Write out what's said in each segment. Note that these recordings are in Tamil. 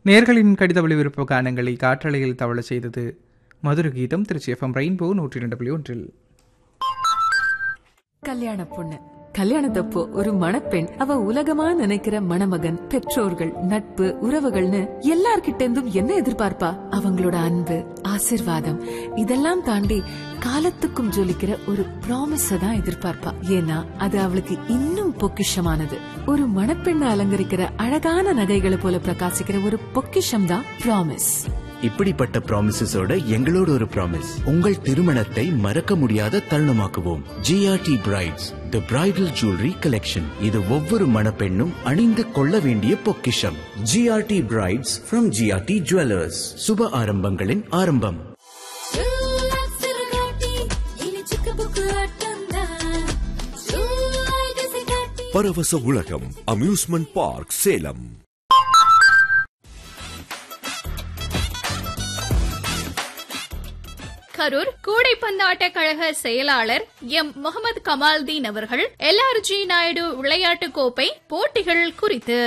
நேர்களின் கடித விளைவிருப்பு காரணங்களை காற்றலையில் தவள செய்தது மதுர கீதம் திருச்சி எஃப்எம் ரெயின்போ நூற்றி இரண்டு புள்ளி ஒன்றில் கல்யாண பொண்ணு கல்யாணத்தப்போ ஒரு மணப்பெண் அவ உலகமா நினைக்கிற மணமகன் பெற்றோர்கள் நட்பு உறவுகள்னு எல்லார்கிட்ட இருந்தும் என்ன எதிர்பார்ப்பா அவங்களோட அன்பு ஆசிர்வாதம் இதெல்லாம் தாண்டி காலத்துக்கும் ஜொலிக்கிற ஒரு ப்ராமிஸ தான் எதிர்பார்ப்பா ஏன்னா அது அவளுக்கு இன்னும் பொக்கிஷமானது ஒரு மணப்பெண்ணை அலங்கரிக்கிற அழகான நகைகளை போல பிரகாசிக்கிற ஒரு பொக்கிஷம் தான் ப்ராமிஸ் இப்படிப்பட்ட ப்ராமிசஸோட எங்களோட ஒரு ப்ராமிஸ் உங்கள் திருமணத்தை மறக்க முடியாத தருணமாக்குவோம் GRT brides the bridal jewellery collection இது ஒவ்வொரு மணப்பெண்ணும் அணிந்து கொள்ள வேண்டிய பொக்கிஷம் GRT brides from GRT jewellers சுப ஆரம்பங்களின் ஆரம்பம் பரவச உலகம் அம்யூஸ்மெண்ட் பார்க் சேலம் கரூர் கூடைப்பந்தாட்ட கழக செயலாளர் எம் முகமது கமால்தீன் அவர்கள் எல்ஆர்ஜி நாயுடு விளையாட்டுக் கோப்பை போட்டிகள் குறித்து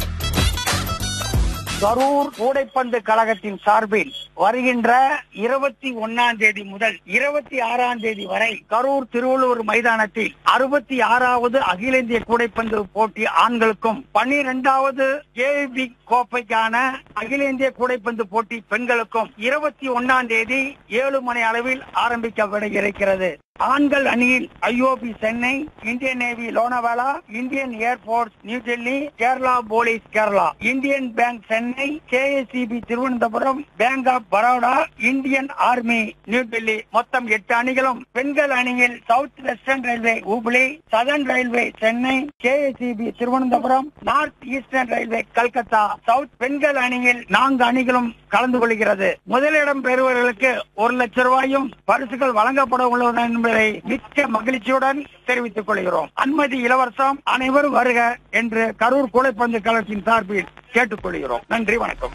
கரூர் கூடைப்பந்து கழகத்தின் சார்பில் வருகின்ற இருபத்தி ஒன்னாம் தேதி முதல் இருபத்தி ஆறாம் தேதி வரை கரூர் திருவள்ளூர் மைதானத்தில் அறுபத்தி ஆறாவது அகில இந்திய கூடைப்பந்து போட்டி ஆண்களுக்கும் பன்னிரெண்டாவது ஜேபி கோப்பைக்கான அகில இந்திய கூடைப்பந்து போட்டி பெண்களுக்கும் இருபத்தி ஒன்னாம் தேதி ஏழு மணி அளவில் ஆரம்பிக்கப்பட இருக்கிறது ஆண்கள் அணியில் IOB Chennai Indian navy Lonavala Indian airport new Delhi Kerala police Kerala Indian bank Chennai KSEB Thiruvananthapuram bank of Baroda Indian army new Delhi மொத்தம் எட்டு அணிகளும் பெண்கள் அணியில் south western railway Hubli southern railway Chennai KSEB Thiruvananthapuram north eastern railway Calcutta south பெண்கள் அணியில் நான்கு அணிகளும் கலந்து கொள்கிறது முதலிடம் பெறுவர்களுக்கு ஒரு லட்சம் ரூபாயும் பரிசுகள் வழங்கப்பட உள்ளது என்பதை மிக்க மகிழ்ச்சியுடன் தெரிவித்துக் கொள்கிறோம் அனுமதி இலவசம் அனைவரும் வருக என்று கரூர் கூடைப்பந்து கழகத்தின் சார்பில் கேட்டுக்கொள்கிறோம் நன்றி வணக்கம்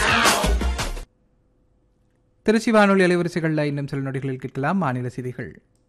திருச்சி வானொலி அலைவரிசைகளில் இன்னும் சில நொடிகளில் கேட்கலாம் மாநில செய்திகள்